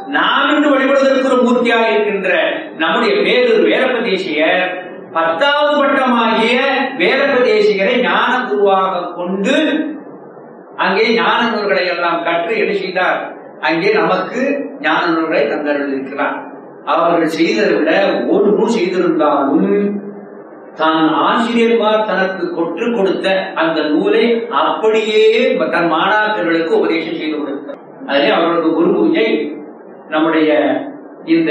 நாம் இன்று வழிபடுவதற்கு ஒரு மூர்த்தியாக இருக்கின்ற நம்முடைய பேரூர் வேரப்பதேசியர் பத்தாவது பட்டமாகிய வேரப்பதேசிகரை ஞான குருவாக கொண்டு அங்கே ஞான நூல்களை எல்லாம் கற்று என்ன செய்தார் அங்கே நமக்கு ஞான நூல்களை தந்தர்கள் இருக்கிறார் அவர்கள் செய்ததை விட ஒரு நூல் செய்திருந்தாலும் தான் ஆசிரியர்மார் தனக்கு கொற்றுக் கொடுத்த அந்த நூலை அப்படியே தன் மாணாக்கர்களுக்கு உபதேசம் செய்து கொடுத்தார் அதிலே அவர்களுக்கு குரு பூஜை நம்முடைய இந்த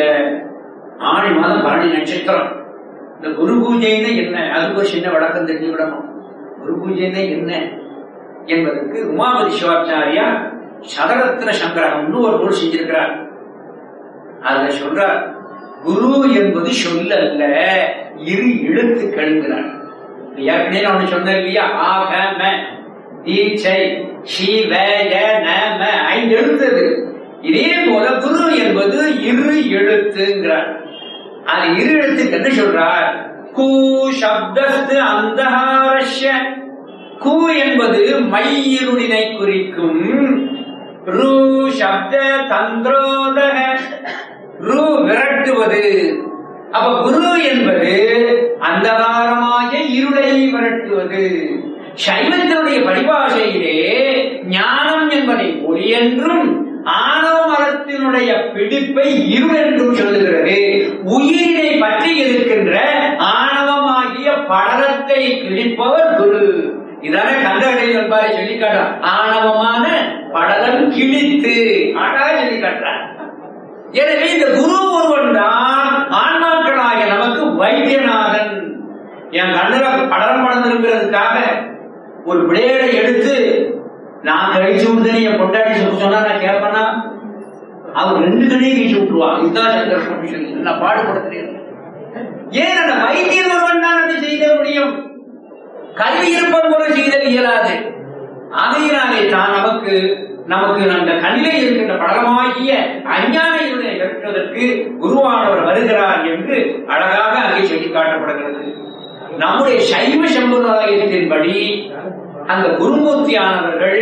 ஆணி மாதம் பரணி நட்சத்திரம் இந்த குரு பூஜைன்னு என்ன அதுக்கு ஒரு சின்ன விளக்கம் தெரிஞ்சு விடணும் குரு பூஜைன்னு என்ன என்பதற்கு உமாபதி சிவாச்சாரியா சதரத்ன சங்கரகம்னு ஒரு நூல் செஞ்சிருக்கிறார் அதுல சொல்றார் குரு என்பது சொல்லல்ல இரு எழுத்துக்கள்ங்கிறார் ஏற்கனவே நான் ஒண்ணு சொன்னேன் இல்லையா ஆ க ம தீட்சை ஷி வே ய ந ம ஐந்து எழுத்தது இதே போல குரு என்பது இரு எழுத்துங்கிறார் அது இரு எழுத்துக்கு என்ன சொல்றார் கு சப்தஸ்து அந்தஹாரஷ்ய கு என்பது மையிருடினை குறிக்கும் ரு சப்த தந்திரோதக ரு விரட்டுவது அப்ப குரு என்பது அந்தகாரமாய இருளை விரட்டுவது சைவத்தினுடைய பரிபாஷையிலே ஞானம் என்பதை ஒளி என்றும் ஆணவ மரத்தினுடைய பிடிப்பை இருள் என்றும் சொல்லுகிறது உயிரினை பற்றி இருக்கின்ற ஆணவமாகிய படலத்தை கிழிப்பவர் குரு இதான கந்தகடை என்பாரை சொல்லி காட்டுறார் ஆணவமான படலம் கிழித்து அழகா சொல்லி காட்டுறார் எனவே இந்த குரு ஒருவன் தான் ஆன்மாக்களாகிய நமக்கு வைத்தியநாதன் என் கண்ணுல படலம் படர்ந்திருக்கிறதுக்காக ஒரு பிளேடை எடுத்து நான் கழிச்சு விட்டு என் பொண்டாட்டி சொல்ல சொன்னா நான் கேட்பேனா அவர் ரெண்டு கடையும் கழிச்சு விட்டுருவான் இதுதான் சங்கர் சொல்லி சொல்லி நான் பாடுபடுத்துறேன் ஏன் அந்த வைத்தியன் ஒருவன் தான் அதை செய்த முடியும் கல்வி இருப்பது போல செய்தல் இயலாது அதையினாலே தான் நமக்கு நமக்கு அந்த கண்ணிலே இருக்கின்ற படலமாகிய அஞ்ஞான இருளை பெற்றதற்கு குருவானவர் வருகிறார் என்று அழகாக அங்கே சொல்லி காட்டப்படுகிறது நம்முடைய சைவ சம்பிரதாயத்தின்படி அந்த குருமூர்த்தியானவர்கள்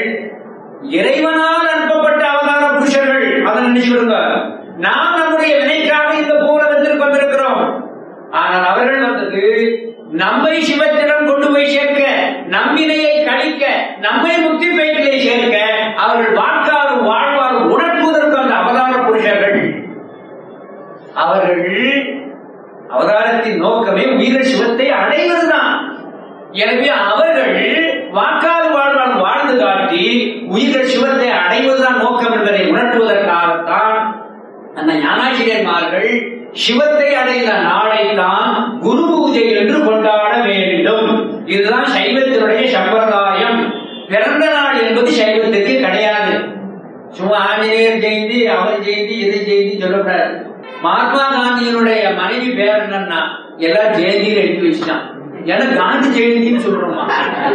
இறைவனால் அனுப்பப்பட்ட அவதார புருஷர்கள் அதை நினைச்சுடுங்க நாம் நம்முடைய வினைக்காக இந்த பூலகத்தில் வந்திருக்கிறோம் ஆனால் அவர்கள் வந்தது நம்மை சிவத்திடம் கொண்டு போய் சேர்க்க நம்பினையை கழிக்க நம்மை முக்தி பெயர்களை சேர்க்க அவர்கள் வாக்காரும் வாழ்வாரும் உணர்த்துவதற்கு அந்த அவதார புருஷர்கள் அவர்கள் அவதாரத்தின் நோக்கமே உயிர் சிவத்தை அடைவதுதான் எனவே அவர்கள் வாக்காறு வாழ்வால் வாழ்ந்து காட்டி உயிர்கள் சிவத்தை அடைவதுதான் நோக்கம் என்பதை உணர்த்துவதற்காகத்தான் அந்த ஞானாசிரியர்மார்கள் சிவத்தை அடைந்த நாளை தான் குரு பூஜை என்று கொண்டாட வேண்டும் இதுதான் சைவத்தினுடைய சம்பிரதாயம் பிறந்த நாள் என்பது சைவத்துக்கு கிடையாது சும்மா ஆஞ்சநேயர் ஜெயந்தி அவர் ஜெயந்தி இதை ஜெயந்தி சொல்லக்கூடாது மகாத்மா காந்தியினுடைய மனைவி பேர் என்னன்னா எல்லாம் ஜெயந்தின்னு எழுதி வச்சுட்டான் ஏன்னா காந்தி ஜெயந்தின்னு சொல்றோமா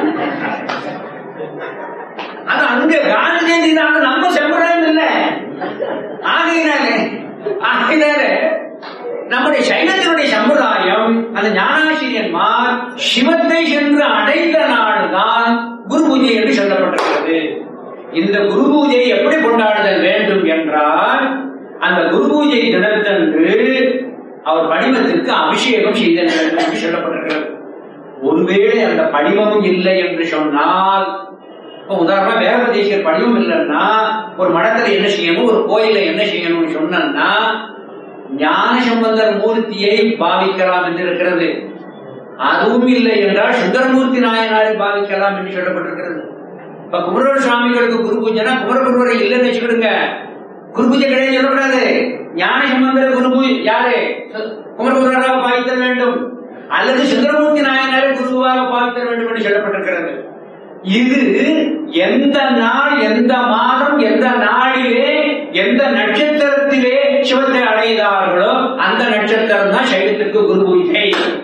அது அங்க காந்தி ஜெயந்தி தான் நம்ம சம்பிரதாயம் இல்ல ஆகையினாலே ஆகையினாலே நம்முடைய சைவத்தினுடைய சம்பிரதாயம் அந்த ஞானாசிரியன்மார் சிவத்தை சென்று அடைந்த நாடுதான் குரு பூஜை என்று சொல்லப்பட்டிருக்கிறது இந்த குரு பூஜை எப்படி கொண்டாடுதல் வேண்டும் என்றால் அந்த குரு பூஜை தினத்தன்று அவர் படிவத்திற்கு அபிஷேகம் செய்தல் வேண்டும் என்று சொல்லப்பட்டிருக்கிறது ஒருவேளை அந்த படிவம் இல்லை என்று சொன்னால் இப்போ உதாரணமா வேரபதேசியர் படிவம் இல்லைன்னா ஒரு மடத்துல என்ன செய்யணும் ஒரு கோயில என்ன செய்யணும்னு சொன்னா ஞான சம்பந்தர் மூர்த்தியை பாவிக்கலாம் என்று இருக்கிறது அதுவும் இல்லை என்றால் சுந்தரமூர்த்தி நாயனாரை பாவிக்கலாம் என்று சொல்லப்பட்டிருக்கிறது இப்ப குமரர் சுவாமிகளுக்கு குரு பூஜைனா குமரகுருவரை இல்லைன்னு வச்சுக்கிடுங்க குரு பூஜை கிடையாது சொல்லக்கூடாது ஞான சம்பந்தர் குரு பூஜை யாரு குமரகுருவராக பாவித்தல் வேண்டும் அல்லது சுந்தரமூர்த்தி நாயனாரை குருவாக பாவித்தல் வேண்டும் என்று சொல்லப்பட்டிருக்கிறது இது எந்த நாள் எந்த மாதம் எந்த நாளிலே எந்த நட்சத்திரத்திலே சிவத்தை அடைந்தார்களோ அந்த நட்சத்திரம் தான் சைவத்திற்கு குரு பூஜை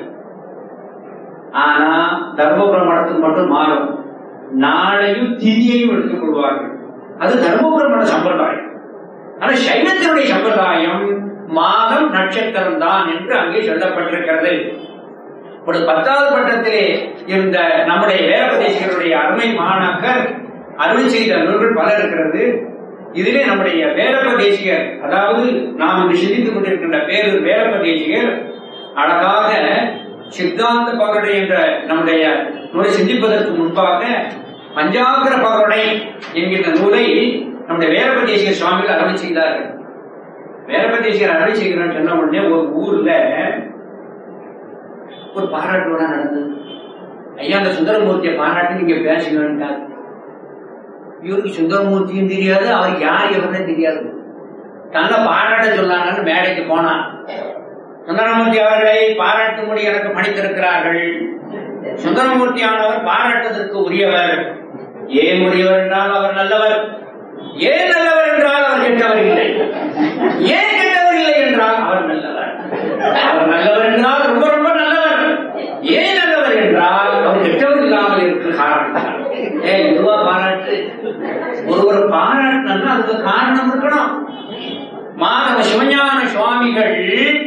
ஆனா தர்மபுரம் மடத்துக்கு மட்டும் மாறும் நாளையும் திதியையும் எடுத்துக் கொள்வார்கள் அது தர்மபுரம் மட சம்பிரதாயம் ஆனா சைவத்தினுடைய சம்பிரதாயம் மாதம் நட்சத்திரம் தான் என்று அங்கே சொல்லப்பட்டிருக்கிறது ஒரு பத்தாவது பட்டத்திலே இருந்த நம்முடைய வேரபதேசிகளுடைய அருமை மாணாக்கர் அருள் செய்த நூல்கள் பல இருக்கிறது இதிலே நம்முடைய வேலப்ப தேசிகர் அதாவது நாம் இன்று சிந்தித்துக் கொண்டிருக்கின்ற பேரு வேலப்ப தேசிகர் அழகாக சித்தாந்த பகடை என்ற நம்முடைய நூலை சிந்திப்பதற்கு முன்பாக பஞ்சாகர பகடை என்கின்ற நூலை நம்முடைய வேலப்ப தேசிகர் சுவாமிகள் அருள் செய்தார்கள் வேலப்ப தேசிகர் அருள் செய்கிறான்னு சொன்ன உடனே ஒரு ஊர்ல ஒரு பாராட்டு விழா நடந்தது ஐயா அந்த சுந்தரமூர்த்தியை பாராட்டி நீங்க பேசுங்கன்ட்டார் இவருக்கு சுந்தரமூர்த்தியும் தெரியாது அவர் யார் எவருன்னு தெரியாது தன்னை பாராட்ட சொல்லாங்கன்னு மேடைக்கு போனான் சுந்தரமூர்த்தி அவர்களை பாராட்டும்படி எனக்கு பணித்திருக்கிறார்கள் சுந்தரமூர்த்தி ஆனவர் பாராட்டுவதற்கு உரியவர் ஏன் உரியவர் என்றால் அவர் நல்லவர் ஏன் நல்லவர் என்றால் அவர் கெட்டவர் இல்லை ஏன் கெட்டவர் இல்லை என்றால் அவர் நல்லவர் அவர் நல்லவர் என்றால் ரொம்ப ரொம்ப நல்லவர் ஏன் நல்லவர் என்றால் அவர் கெட்டவர் இல்லாமல் இருக்க காரணம் ஏன் இதுவா பாராட்டு ஒருவர் பாராட்டினா அதுக்கு காரணம் இருக்கணும் மாணவ சிவஞான சுவாமிகள்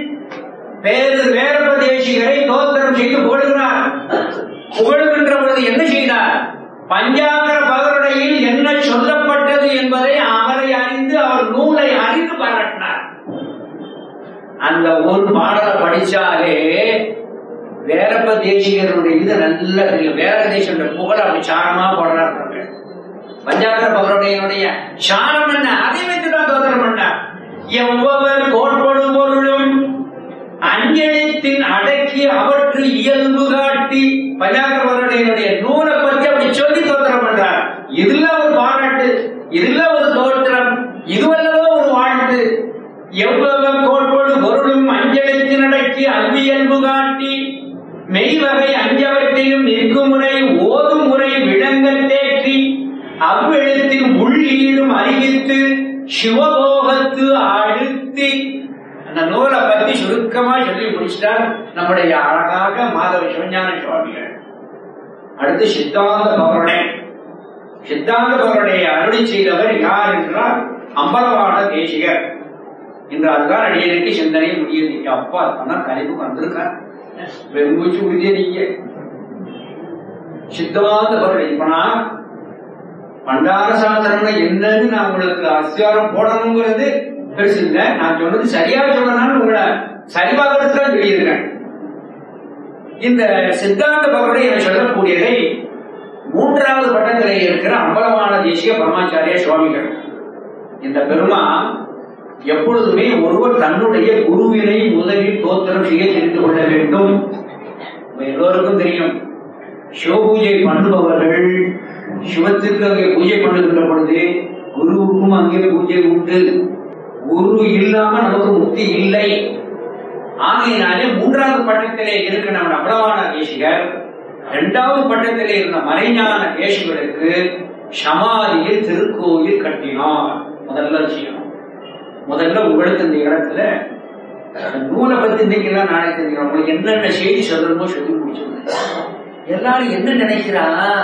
பேரு வேரபதேசிகரை தோத்திரம் செய்து புகழுகிறார் புகழுகின்ற பொழுது என்ன செய்தார் பஞ்சாகர பகருடையில் என்ன சொல்லப்பட்டது என்பதை அவரை அறிந்து அவர் நூலை அறிந்து பாராட்டினார் அந்த ஒரு பாடலை படிச்சாலே வேரப்ப தேசிகருடைய இது நல்ல தெரியும் வேற தேசிய புகழ் அப்படி சாரமா போடுறாரு பஞ்சாகர பகருடைய சாரம் என்ன அதை வைத்துதான் தோத்திரம் பண்ணார் எவ்வவர் கோட்படு பொருளும் அஞ்சலித்தின் அடக்கி அவற்று இயல்பு காட்டி பஞ்சாகரவருடைய நூலை பத்தி அப்படி சொல்லி தோத்திரம் பண்றார் இதுல ஒரு பாராட்டு இதுல ஒரு தோற்றம் இதுவல்லவோ ஒரு வாழ்த்து எவ்வளவு கோட்படு பொருளும் அஞ்சலித்தின் அடக்கி அல்வியல்பு காட்டி மெய்வகை அஞ்சவற்றையும் நிற்கும் முறை ஓதும் முறை விளங்க தேற்றி அவ்வெழுத்தில் உள்ளீடும் அறிவித்து சிவபோகத்து அழுத்தி அந்த நூலை பத்தி சுருக்கமா சொல்லி முடிச்சிட்டார் நம்முடைய அழகாக மாதவ சிவஞான சுவாமிகள் அடுத்து சித்தாந்த பவருடைய சித்தாந்த பவருடைய அருளி செய்தவர் யார் என்றால் அம்பலவான தேசிகர் என்று அதுதான் அடியனுக்கு சிந்தனை முடியுது அப்பா அப்பதான் கழிவு வந்திருக்கார் பெருமூச்சு உறுதிய நீங்க சித்தாந்த பவருடைய இப்ப நான் பண்டார சாஸ்திரம்னா என்னன்னு நான் உங்களுக்கு அஸ்திவாரம் போடணுங்கிறது பெருசு இல்ல நான் சொன்னது சரியா சொல்லணும்னு உங்களை சரிபார்க்கறதுக்கு தான் சொல்லியிருக்கேன் இந்த சித்தாந்த பகவடை என சொல்லக்கூடியதை மூன்றாவது பட்டத்திலே இருக்கிற அம்பலமான தேசிய பரமாச்சாரிய சுவாமிகள் இந்த பெருமா எப்பொழுதுமே ஒருவர் தன்னுடைய குருவினை முதலில் தோத்திரம் செய்ய தெரிந்து கொள்ள வேண்டும் உங்க எல்லோருக்கும் தெரியும் சிவபூஜை பண்ணுபவர்கள் சிவத்திற்கு அங்கே பூஜை பண்ணுகின்ற பொழுது குருவுக்கும் அங்கே பூஜை உண்டு குரு இல்லாம நமக்கு முக்தி இல்லை ஆகையினாலே மூன்றாவது பட்டத்திலே இருக்கிற நம்ம அபலவான தேசிகர் இரண்டாவது பட்டத்திலே இருந்த மறைஞான தேசிகளுக்கு சமாதியில் திருக்கோயில் கட்டினார் முதல்ல விஷயம் முதல்ல உங்களுக்கு இந்த இடத்துல அந்த நூலை பத்தி இன்னைக்கு எல்லாம் நாளைக்கு தெரியும் உங்களுக்கு என்னென்ன செய்தி சொல்லணுமோ சொல்லி முடிச்சிருங்க எல்லாரும் என்ன நினைக்கிறா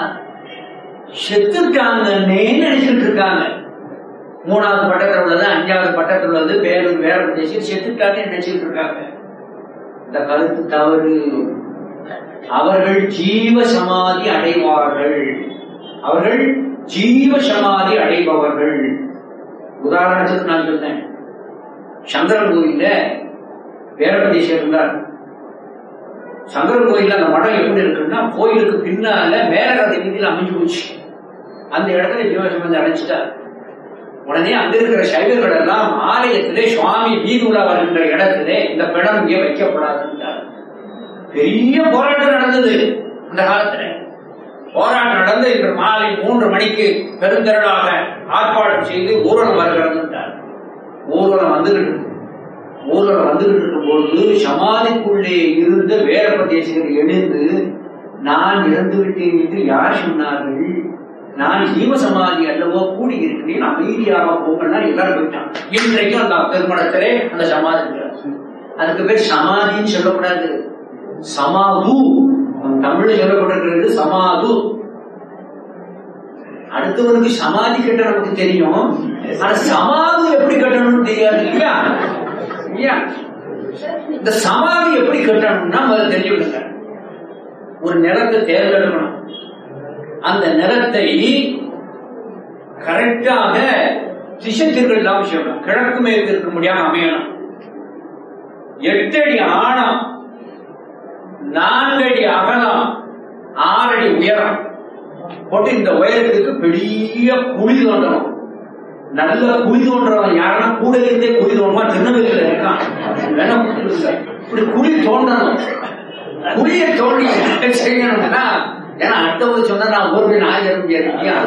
செத்துட்டாங்கன்னே நினைச்சிட்டு இருக்காங்க மூணாவது பட்டத்தில் உள்ளது அஞ்சாவது பட்டத்தில் உள்ளது வேறு வேற பிரதேசம் செத்துட்டான்னு நினைச்சிட்டு இருக்காங்க இந்த கருத்து தவறு அவர்கள் ஜீவ சமாதி அடைவார்கள் அவர்கள் ஜீவ சமாதி அடைபவர்கள் உதாரணத்துக்கு நான் சொன்னேன் சங்கரன் கோயில்ல வேரபதேசம் இருந்தார் சங்கரன் கோயில்ல அந்த மடம் எப்படி இருக்குன்னா கோயிலுக்கு பின்னால மேலகதை வீதியில் அமைஞ்சு போச்சு அந்த இடத்துல ஜீவசம்பந்தி அடைச்சிட்டார் உடனே அங்க இருக்கிற சைவர்கள் எல்லாம் ஆலயத்திலே சுவாமி வீதுலா வருகின்ற இடத்திலே இந்த பிணம் இங்கே வைக்கப்படாதுன்றார் பெரிய போராட்டம் நடந்தது அந்த காலத்துல போராட்டம் நடந்து இன்று மாலை மூன்று மணிக்கு பெருந்திரளாக ஆர்ப்பாட்டம் செய்து ஊர்வலம் வருகிறதுன்றார் ஊர்வலம் வந்துகிட்டு இருக்கு. ஊர்வலம் வந்துகிட்டு இருக்கும் பொழுது சமாதிக்குள்ளே இருந்த வேற பிரதேசங்கள் எழுந்து நான் இறந்து விட்டேன் என்று யார் சொன்னார்கள் நான் ஜீவ சமாதி அல்லவோ கூடி இருக்கிறேன் அமைதியாக போங்கன்னா எல்லாரும் போயிட்டான் இன்றைக்கும் அந்த திருமணத்திலே அந்த சமாதி இருக்கிறார். அதுக்கு பேர் சமாதின்னு சொல்லக்கூடாது சமாது தமிழ்ல சொல்லப்பட்டிருக்கிறது சமாது அடுத்தவனுக்கு சமாதி கட்ட நமக்கு தெரியும் ஆனா சமாது எப்படி கட்டணும்னு தெரியாது இல்லையா இல்லையா இந்த சமாதி எப்படி கட்டணும்னா முதல்ல தெரிஞ்சுக்கிடுங்க ஒரு நிலத்தை தேர்ந்தெடுக்கணும் அந்த நிலத்தை கரெக்டாக திசைத்திர்கள் இல்லாம செய்யணும் கிழக்கு மேற்கு இருக்க முடியாம அமையணும் எட்டடி ஆழம் நான்கடி அகலம் ஆறடி உயரம் போட்டு இந்த உயரத்துக்கு பெரிய குழி தோண்டணும் நல்ல குழி தோன்றவன் யாருன்னா கூட இருந்தே குழி தோண்டுவான் திருநெல்வேலியில இருக்கான் வேணா புரியுதுல்ல? இப்படி குழி தோண்டணும் குழியை தோண்டி என்ன செய்யணும்னா ஏன்னா அடுத்தவங்க சொன்னா நான் ஒரு நாய் முடியாது இல்லையா?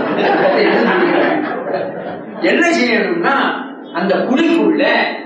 என்ன செய்யணும்னா அந்த குழிக்குள்ள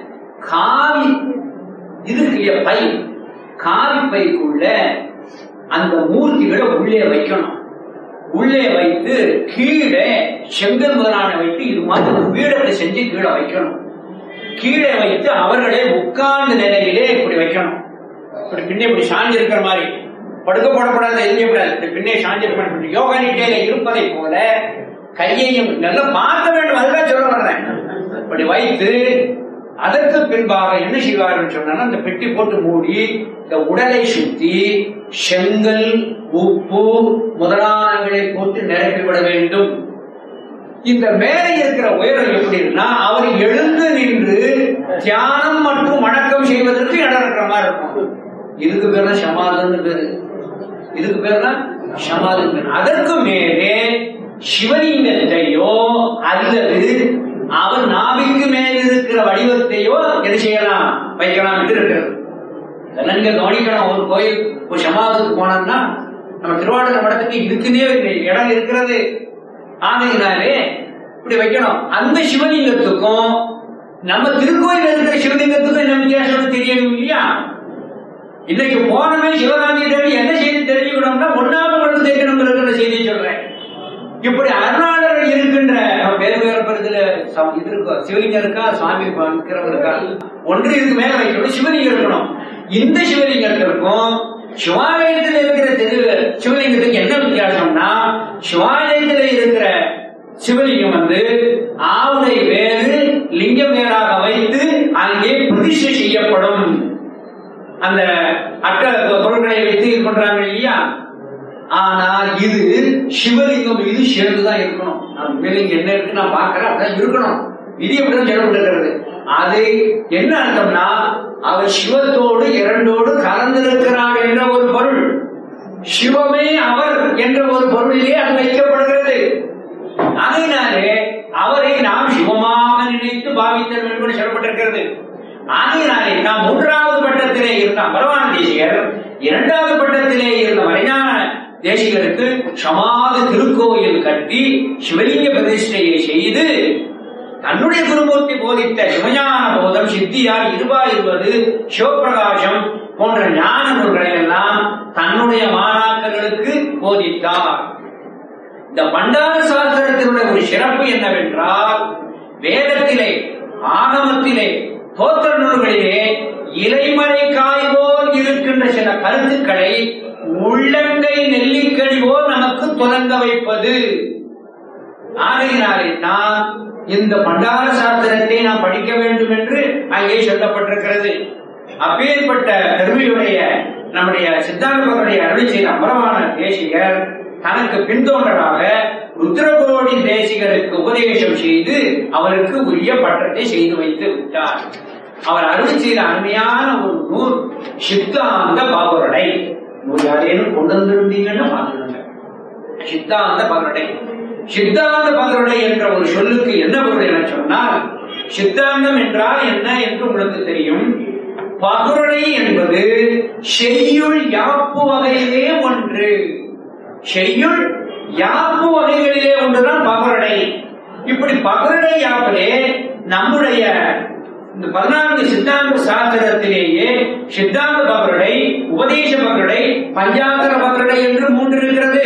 காவி இதுக்கு பை காவி பைக்குள்ள அந்த மூர்த்திகளை உள்ளே வைக்கணும் உள்ளே வைத்து கீழே செங்கல் முதலான வைத்து இது மாதிரி ஒரு பீடத்தை செஞ்சு கீழே வைக்கணும் கீழே வைத்து அவர்களை உட்கார்ந்த நிலையிலே இப்படி வைக்கணும் இப்படி பின்னே இப்படி சாஞ்சி இருக்கிற மாதிரி படுக்க போடப்படாத எதுவுமே கூடாது இப்படி பின்னே சாஞ்சி இருக்கணும் யோகா நிட்டையில இருப்பதை போல கையையும் நல்லா பார்க்க வேண்டும் அதுதான் சொல்ல வர்றேன் இப்படி வைத்து அதற்கு பின்பாக என்ன செய்வார்கள் சொன்னா அந்த பெட்டி போட்டு மூடி இந்த உடலை சுத்தி செங்கல் உப்பு முதலானங்களை போட்டு நிரப்பிவிட வேண்டும் இந்த மேலே இருக்கிற உயரம் எப்படின்னா அவர் எழுந்து நின்று தியானம் மற்றும் வணக்கம் செய்வதற்கு இடம் இருக்கிற மாதிரி இருக்கும் இதுக்கு பேர் தான் சமாதன்னு பேரு இதுக்கு பேர் தான் சமாதன் பேரு அதற்கு மேலே சிவலிங்கத்தையோ அல்லது அவர் நாவிக்கு மேல் இருக்கிற வடிவத்தையோ என்ன செய்யலாம் வைக்கலாம் என்று இருக்கிறது இதெல்லாம் நீங்க கவனிக்கணும் ஒரு கோயில் ஒரு சமாதத்துக்கு போனோம்னா நம்ம திருவாரூர் மடத்துக்கு இதுக்குன்னே இடம் இருக்கிறது ஆகையினாலே இப்படி வைக்கணும் அந்த சிவலிங்கத்துக்கும் நம்ம திருக்கோயில் இருக்கிற சிவலிங்கத்துக்கும் என்ன வித்தியாசம் தெரியணும் இல்லையா இன்னைக்கு போனமே சிவகாந்தி தேவி என்ன செய்தி தெரிஞ்சுக்கணும்னா ஒன்னாவது மட்டும் தெரிஞ்சுக்கணும் இருக்கிற செய்தியை சொல்றேன் இப்படி அருணாளர் இருக்கின்ற நம்ம பேர் வேற பெருதுல இது இருக்கா சிவலிங்கம் இருக்கா சுவாமி இருக்கிறவர் இருக்கா ஒன்று இதுக்கு மேல வைக்கணும் சிவலிங்கம் இருக்கணும் இந்த சிவலிங்கத்திற்கும் சிவாலயத்தில் இருக்கிற திரு சிவலிங்கத்துக்கு என்ன வித்தியாசம்னா சிவாலயத்தில் இருக்கிற சிவலிங்கம் வந்து ஆவுடை வேறு லிங்கம் வேறாக வைத்து அங்கே பிரதிஷ்டை செய்யப்படும் அந்த அட்ட பொருட்களை வைத்து இது பண்றாங்க இல்லையா ஆனால் இது சிவலிங்கம் இது சேர்ந்துதான் இருக்கணும் நான் உண்மையில என்ன இருக்கு நான் பார்க்கிறேன் அப்படிதான் இருக்கணும் விதி அப்படிதான் சொல்லப்பட்டிருக்கிறது அது என்ன அர்த்தம்னா அவர் சிவத்தோடு இரண்டோடு கலந்திருக்கிறார் என்ற ஒரு பொருள் சிவமே அவர் என்ற ஒரு பொருளிலே அது வைக்கப்படுகிறது அதனாலே அவரை நாம் சிவமாக நினைத்து பாவித்த வேண்டும் என்று சொல்லப்பட்டிருக்கிறது ஆகையினாலே நாம் மூன்றாவது பட்டத்திலே இருந்த அமரவான தேசிகர் இரண்டாவது பட்டத்திலே இருந்த மறைஞான தேசிகருக்கு சமாத திருக்கோயில் கட்டி சிவலிங்க பிரதிஷ்டையை செய்து தன்னுடைய குருமூர்த்தி போதித்த சிவஞான போதம் சித்தியார் இருபா இருபது சிவபிரகாசம் போன்ற ஞான நூல்களை எல்லாம் தன்னுடைய மாணாக்கர்களுக்கு போதித்தார் இந்த பண்டார சாஸ்திரத்தினுடைய ஒரு சிறப்பு என்னவென்றால் வேதத்திலே ஆகமத்திலே தோற்ற நூல்களிலே இலைமறை காய் போல் இருக்கின்ற சில கருத்துக்களை உள்ளங்கை நெல்லிக்கடி போல் நமக்கு துலங்க வைப்பது ஆகையினாலே தான் இந்த பண்டார சாஸ்திரத்தை நாம் படிக்க வேண்டும் என்று அங்கே சொல்லப்பட்டிருக்கிறது அப்பேற்பட்ட பெருமையுடைய நம்முடைய சித்தாந்தங்களுடைய அருளை செய்த அமரமான தேசிகர் தனக்கு பின்தோன்றலாக ருத்ரகோடி தேசிகருக்கு உபதேசம் செய்து அவருக்கு உரிய பட்டத்தை செய்து வைத்து விட்டார் அவர் அருளை செய்த அருமையான ஒரு நூல் சித்தாந்த பாபுரடை நூல் யாரேனும் கொண்டு வந்திருந்தீங்கன்னு பார்த்துடுங்க சித்தாந்த பகரடை சித்தாந்த பகரடை என்ற ஒரு சொல்லுக்கு என்ன பொருள் என சொன்னால் சித்தாந்தம் என்றால் என்ன என்று உங்களுக்கு தெரியும் பகுரடை என்பது செய்யுள் யாப்பு வகையிலே ஒன்று செய்யுள் யாப்பு வகைகளிலே ஒன்றுதான் பகுரடை இப்படி பகுரடை யாப்பிலே நம்முடைய இந்த பதினான்கு சித்தாந்த சாஸ்திரத்திலேயே சித்தாந்த பகரடை உபதேச பகரடை பஞ்சாக்கர பகரடை என்று மூன்று இருக்கிறது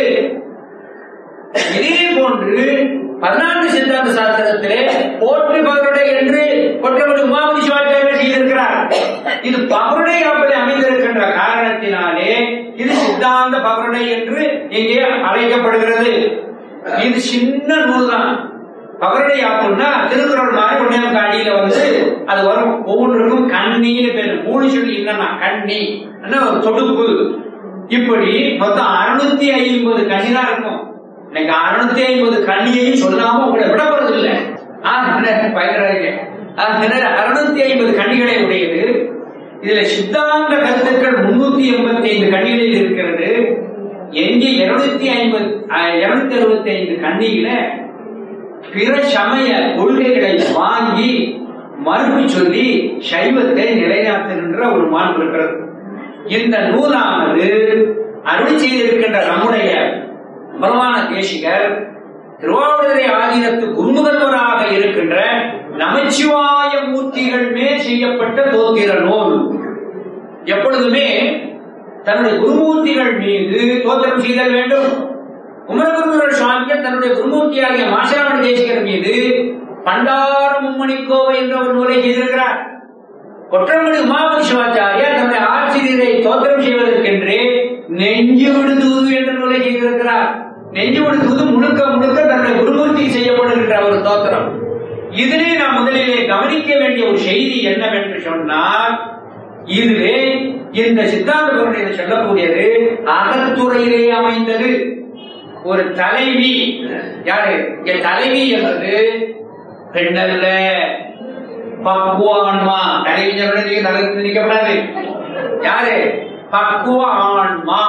இதே போன்று பதினான்கு சித்தாந்த சாஸ்திரத்திலே போற்றி பகருடை என்று கொற்றவடி உமாபதி சிவாச்சாரியர் செய்திருக்கிறார் இது பகருடை அப்படி அமைந்திருக்கின்ற காரணத்தினாலே இது சித்தாந்த பகருடை என்று இங்கே அழைக்கப்படுகிறது இது சின்ன நூல் தான் பகருடை ஆப்புன்னா திருக்குறள் மாதிரி ஒன்னே அடியில வந்து அது வரும் ஒவ்வொன்றுக்கும் கண்ணின்னு பேரு மூணு சொல்லி என்னன்னா கண்ணி ஒரு தொடுப்பு இப்படி மொத்தம் அறுநூத்தி ஐம்பது கண்ணி தான் இருக்கும் இன்னைக்கு அறுநூத்தி ஐம்பது கண்ணியையும் சொல்லாம உங்களை விட போறது இல்ல அறுநூத்தி ஐம்பது கண்ணிகளை உடையது இதுல சித்தாந்த கருத்துக்கள் முன்னூத்தி எண்பத்தி ஐந்து கண்ணிகளில் இருக்கிறது எங்கே இருநூத்தி ஐம்பது இருநூத்தி அறுபத்தி ஐந்து கண்ணியில பிற சமய கொள்கைகளை வாங்கி மறுப்பு சொல்லி சைவத்தை நிலைநாட்டுகின்ற ஒரு மாண்பு இருக்கிறது இந்த நூலானது அருள் செய்திருக்கின்ற நம்முடைய பிரமாண தேசிகர் திருவாவூரை ஆதீனத்து குருமுதல்வராக இருக்கின்ற நமச்சிவாய மூர்த்திகள் மேல் செய்யப்பட்ட தோத்திர நூல் எப்பொழுதுமே தன்னுடைய குருமூர்த்திகள் மீது தோத்திரம் செய்தல் வேண்டும் குமரகுருவர் சுவாமிகள் தன்னுடைய குருமூர்த்தியாகிய மாசாமணி தேசிகர் மீது பண்டார மும்மணி கோவை என்ற ஒரு நூலை செய்திருக்கிறார் கொற்றமணி உமாபதி சிவாச்சாரியா தன்னுடைய ஆசிரியரை தோத்திரம் செய்வதற்கென்றே நெஞ்சு விடுதூது என்ற நூலை செய்திருக்கிறார் நெஞ்சு விடுதூது முழுக்க முழுக்க தன்னுடைய குருமூர்த்தி செய்யப்படுகின்ற ஒரு தோத்திரம் இதிலே நாம் முதலிலே கவனிக்க வேண்டிய ஒரு செய்தி என்னவென்று சொன்னால் இதுவே இந்த சித்தாந்த பொருளையில் சொல்லக்கூடியது அகத்துறையிலே அமைந்தது ஒரு தலைவி யாரு இங்க தலைவி என்பது பெண்ணல்ல பக்குவ ஆன்மா தலைவி சொல்றது தலைவி நிற்கப்படாது யாரு பக்குவ ஆன்மா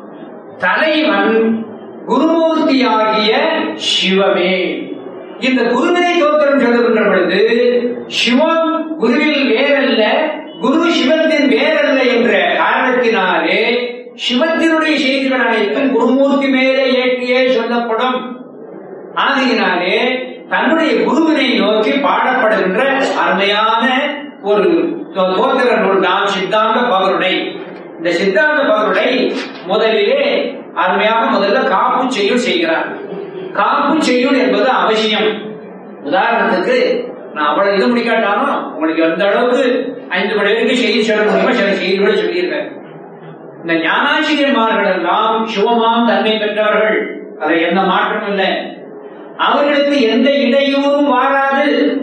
தலைவன் குருமூர்த்தியாகிய சிவமே இந்த குருவினை தோத்திரம் சொல்லுகின்ற பொழுது சிவம் குருவில் வேறல்ல குரு சிவத்தின் வேறல்ல என்ற காரணத்தினாலே சிவத்தினுடைய செய்திகள் அனைத்தும் குருமூர்த்தி மேலே ஏற்றியே சொல்லப்படும் ஆகையினாலே தன்னுடைய குருவினை நோக்கி பாடப்படுகின்ற அருமையான ஒரு தோத்திர நூல் தான் சித்தாந்த பகருடை இந்த சித்தாந்த பகருடை முதலிலே அருமையாக முதல்ல காப்பு செய்யுள் செய்கிறார் காப்பு செய்யுள் என்பது அவசியம் உதாரணத்துக்கு நான் அவ்வளவு இது முடிக்காட்டாலும் உங்களுக்கு எந்த அளவுக்கு ஐந்து மணி வரைக்கும் செய்தி சொல்ல முடியுமோ சில செய்திகளை சொல்லியிருக்கேன் இந்த ஞானாசிரியர்மார்கள் எல்லாம் சிவமாம் தன்மை பெற்றவர்கள் அதில் எந்த மாற்றமும் இல்லை அவர்களுக்கு எந்த இடையூறும் வாராது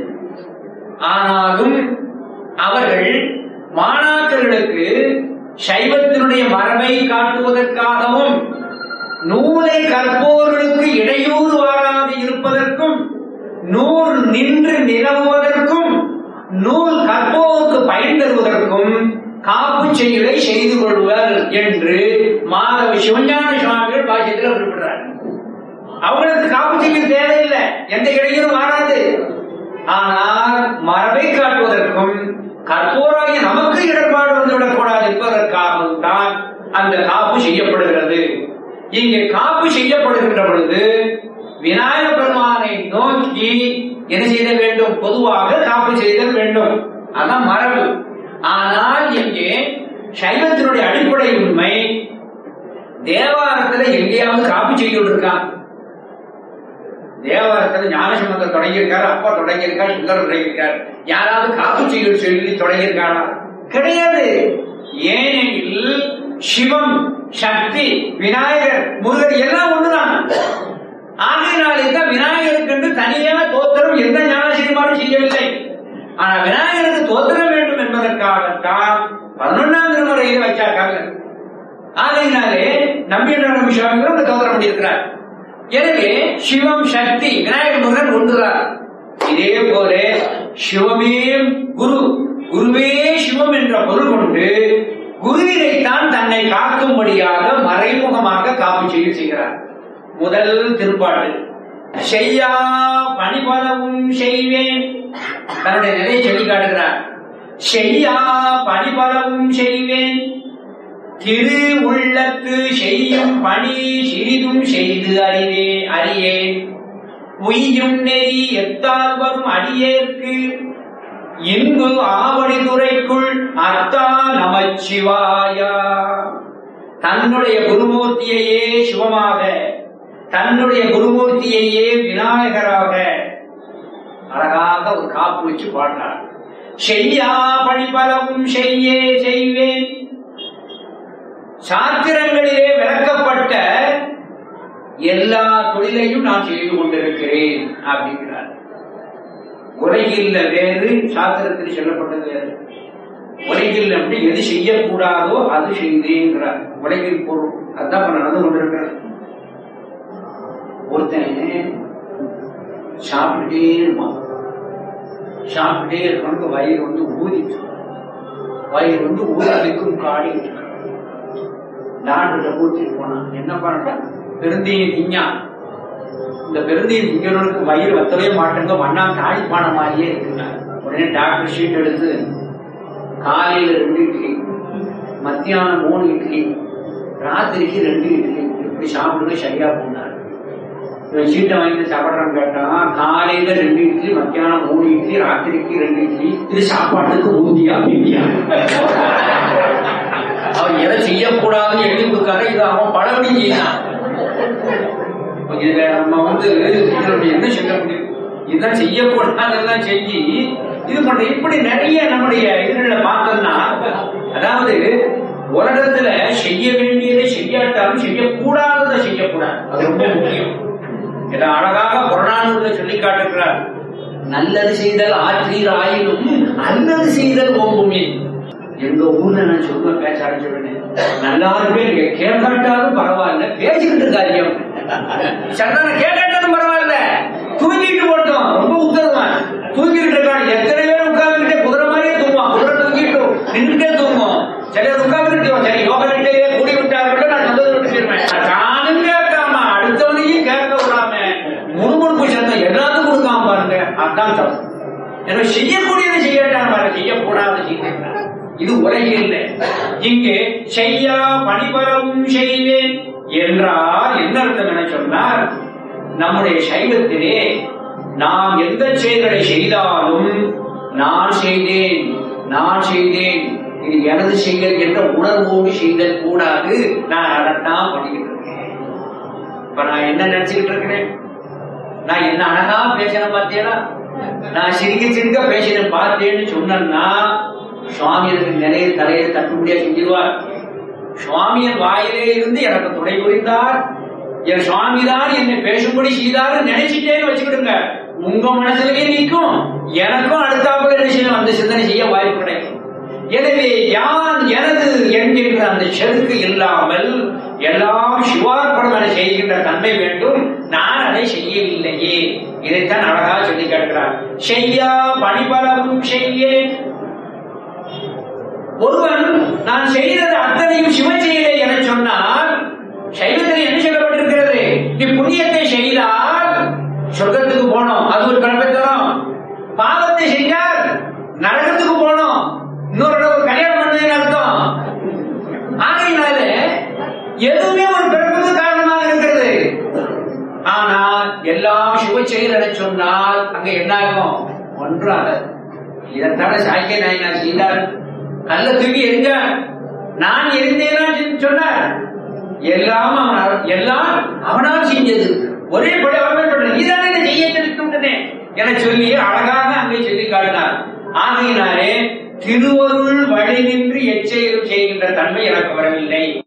ஆனாலும் அவர்கள் மாணாக்கர்களுக்கு சைவத்தினுடைய மரபை காட்டுவதற்காகவும் நூலை கற்போர்களுக்கு இடையூறு வாராது இருப்பதற்கும் நூல் நின்று நிலவுவதற்கும் நூல் கற்போருக்கு பயன் தருவதற்கும் காப்பு செயலை செய்து கொள்வர் என்று மாதவ சிவஞான சுவாமிகள் பாக்கியத்தில் குறிப்பிடுறார் அவங்களுக்கு காப்பு செய்ய தேவையில்லை எந்த இடையூறும் வராது ஆனால் மரபை காட்டுவதற்கும் கற்போராகிய நமக்கு இடர்பாடு வந்துவிடக்கூடாது என்பதற்காகவும் தான் அந்த காப்பு செய்யப்படுகிறது இங்கே காப்பு செய்யப்படுகின்ற பொழுது விநாயக பெருமானை நோக்கி என்ன செய்த வேண்டும் பொதுவாக காப்பு செய்தல் வேண்டும் அதான் மரபு ஆனால் இங்கே சைவத்தினுடைய அடிப்படை உண்மை தேவாரத்துல எங்கேயாவது காப்பு செய்து இருக்கான் தேவாரத்துல ஞானசம்பந்தர் தொடங்கியிருக்காரு அப்பா தொடங்கியிருக்காரு சுந்தர் தொடங்கியிருக்காரு யாராவது காப்பு செய்யுள் சொல்லி தொடங்கியிருக்காரா கிடையாது ஏனெனில் சிவம் சக்தி விநாயகர் முருகர் எல்லாம் ஒண்ணுதான் ஆகையினாலே தான் விநாயகருக்கு என்று தனியான தோத்திரம் எந்த ஞானசிரியமாரும் செய்யவில்லை ஆனா விநாயகருக்கு தோத்திரம் வேண்டும் என்பதற்காகத்தான் பதினொன்னாம் திருமுறையில் வச்சாக்காங்க ஆகையினாலே நம்பியன்ற சுவாமிகளும் அந்த தோத்திரம் பண்ணியிருக்கிறார் எனவே சிவம் சக்தி விநாயகர் முருகன் ஒன்றுதான் இதே போல சிவமே குரு குருவே சிவம் என்ற பொருள் கொண்டு குருவினைத்தான் தன்னை காக்கும்படியாக மறைமுகமாக காப்பு செய்ய செய்கிறார் முதல் திருப்பாட்டு செய்யா பணிபலவும் செய்வேன் தன்னுடைய நிலையை சொல்லி காட்டுகிறார் செய்யா பணிபலவும் செய்வேன் திரு உள்ளத்து செய்யும் பணி சிறிதும் செய்து அறிவே அறியேன் உய்யும் நெறி எத்தால் வரும் அடியேற்கு இன்பு ஆவணி துறைக்குள் அத்தா நமச்சிவாயா தன்னுடைய குருமூர்த்தியையே சிவமாக தன்னுடைய குருமூர்த்தியையே விநாயகராக அழகாக ஒரு காப்பு வச்சு பாடினார் செய்யா பணிபலவும் செய்யே செய்வேன் சாத்திரங்களிலே விளக்கப்பட்ட எல்லா தொழிலையும் நான் செய்து கொண்டிருக்கிறேன் அப்படிங்கிறார் உலகில் வேறு சாத்திரத்தில் சொல்லப்பட்டது வேறு உலகில் அப்படி எது செய்யக்கூடாதோ அது செய்தேங்கிறார் உலகில் பொருள் அதான் இப்ப நடந்து கொண்டிருக்கிறார் ஒருத்தன் சாப்பிட்டுட்டே இருப்பான் சாப்பிட்டே இருக்கணும் வயிறு வந்து ஊதிட்டு வயிறு வந்து ஊதிக்கும் காடி டாக்டர் ஊத்திட்டு போனான் என்ன பண்ண பெருந்தீனி திங்கா இந்த பெருந்தீனி திங்கிறவனுக்கு வயிறு வத்தவே மாட்டேங்க மண்ணா தாழிப்பான மாதிரியே இருக்குங்க உடனே டாக்டர் ஷீட் எடுத்து காலையில ரெண்டு இட்லி மத்தியானம் மூணு இட்லி ராத்திரிக்கு ரெண்டு இட்லி இப்படி சாப்பிடுங்க சரியா போனார் இவன் சீட்டை வாங்கி சாப்பிட்றான்னு கேட்டான் காலையில ரெண்டு இட்லி மத்தியானம் மூணு இட்லி ராத்திரிக்கு ரெண்டு இட்லி இது சாப்பாட்டுக்கு ஊதியா மீதியா அவன் எதை செய்யக்கூடாதுன்னு எழுதி கொடுக்காத இது அவன் பழபடி செய்யலாம் இதுல நம்ம வந்து இதனுடைய என்ன செய்ய முடியும் இதுதான் செய்யக்கூடாதெல்லாம் செஞ்சு இது பண்ற இப்படி நிறைய நம்முடைய இதுல பார்த்தோம்னா அதாவது உலகத்துல செய்ய வேண்டியதை செய்யாட்டாலும் செய்யக்கூடாததை செய்யக்கூடாது அது ரொம்ப முக்கியம் இதை அழகாக புறநானூர்ல சொல்லி காட்டுகிறார் நல்லது செய்தல் ஆற்றீர் ஆயினும் அல்லது செய்தல் ஓம்புமே எங்க ஊர்ல நான் சொல்லுவேன் பேச ஆரம்பிச்சுடனே நல்லா இருக்கு நீங்க கேட்காட்டாலும் பரவாயில்ல பேசிக்கிட்டு இருக்காரியம் சரண கேட்காட்டாலும் பரவாயில்ல தூங்கிட்டு போட்டோம் ரொம்ப உத்தரவான் தூங்கிட்டு இருக்கான் எத்தனை பேர் உட்கார்ந்துக்கிட்டே குதிரை மாதிரியே தூங்குவான் குதிரை தூங்கிட்டு நின்றுட்டே தூங்கும் சிலர் உட்கார்ந்துட்டு சரி யோகா நிட்டையே கூடி விட்டார்கள் நான் நல்லது விட்டு போயிருவேன் நானும் கேட்காம அடுத்தவனையும் கேட்க விடாம முணுமுணுப்பு சத்தம் எல்லாத்துக்கும் கொடுக்காம பாருங்க அதான் தப்பு எனவே செய்யக்கூடியதை செய்யட்டான் பாருங்க செய்யக்கூடாது செய்ய இது உலகில் இல்லை இங்கே செய்யா பணிபரவும் செய்வேன் என்றால் என்ன அர்த்தம் என சொன்னார் நம்முடைய சைவத்திலே நாம் எந்த செயல்களை செய்தாலும் நான் செய்தேன் நான் செய்தேன் இது எனது செயல் என்ற உணர்வோடு செய்தல் கூடாது நான் அதைத்தான் பண்ணிக்கிட்டு இருக்கேன் இப்ப நான் என்ன நினைச்சுக்கிட்டு இருக்கிறேன் நான் என்ன அழகா பேசினேன் பார்த்தீங்களா நான் சிரிக்க சிரிக்க பேசினேன் பார்த்தேன்னு சொன்னா சுவாமி எனக்கு நிறைய தலையை தட்டுப்படியா செஞ்சிருவார் சுவாமியின் வாயிலே இருந்து எனக்கு துணை புரிந்தார் என் சுவாமி தான் என்னை பேசும்படி செய்தாரு நினைச்சிட்டேன்னு வச்சுக்கிடுங்க உங்க மனசுலயே நிற்கும் எனக்கும் அடுத்தாப்புல என்ன செய்யணும் அந்த சிந்தனை செய்ய வாய்ப்பு கிடைக்கும் எனவே யான் எனது என்கின்ற அந்த செருக்கு இல்லாமல் எல்லாம் சிவார்ப்பணம் என செய்கின்ற தன்மை வேண்டும் நான் அதை செய்யவில்லையே இதைத்தான் அழகா சொல்லி கேட்கிறார் செய்யா பணிபலவும் செய்யேன் ஒருவன் நான் செய்தது அத்தனையும் சிவச்செயலே என சொன்னால் சைவத்தில் என்ன சொல்லப்பட்டிருக்கிறது நீ புண்ணியத்தை செய்தால் சொர்க்கத்துக்கு போனோம் அது ஒரு கடமை தரும் பாவத்தை செஞ்சால் நரகத்துக்கு போனோம் இன்னொரு இடம் ஒரு கல்யாணம் பண்ணதுன்னு அர்த்தம் ஆகையினால எதுவுமே ஒரு பிறப்புக்கு காரணமாக இருக்கிறது ஆனா எல்லாம் சிவ செயல் என சொன்னால் அங்க என்ன ஆகும் ஒன்றாக இதைத்தான சாக்கிய நாயனார் செய்தார் கல்ல தூக்கி எரிஞ்ச நான் எரிந்தேனா சொன்னார் எல்லாம் அவன் எல்லாம் அவனால் செஞ்சது ஒரே படி அவன் பண்ற நீதானே இதை செய்ய தெரிவித்து என சொல்லி அழகாக அங்கே சொல்லி காட்டினார் ஆகையினாலே திருவருள் வழி நின்று எச்செயலும் செய்கின்ற தன்மை எனக்கு வரவில்லை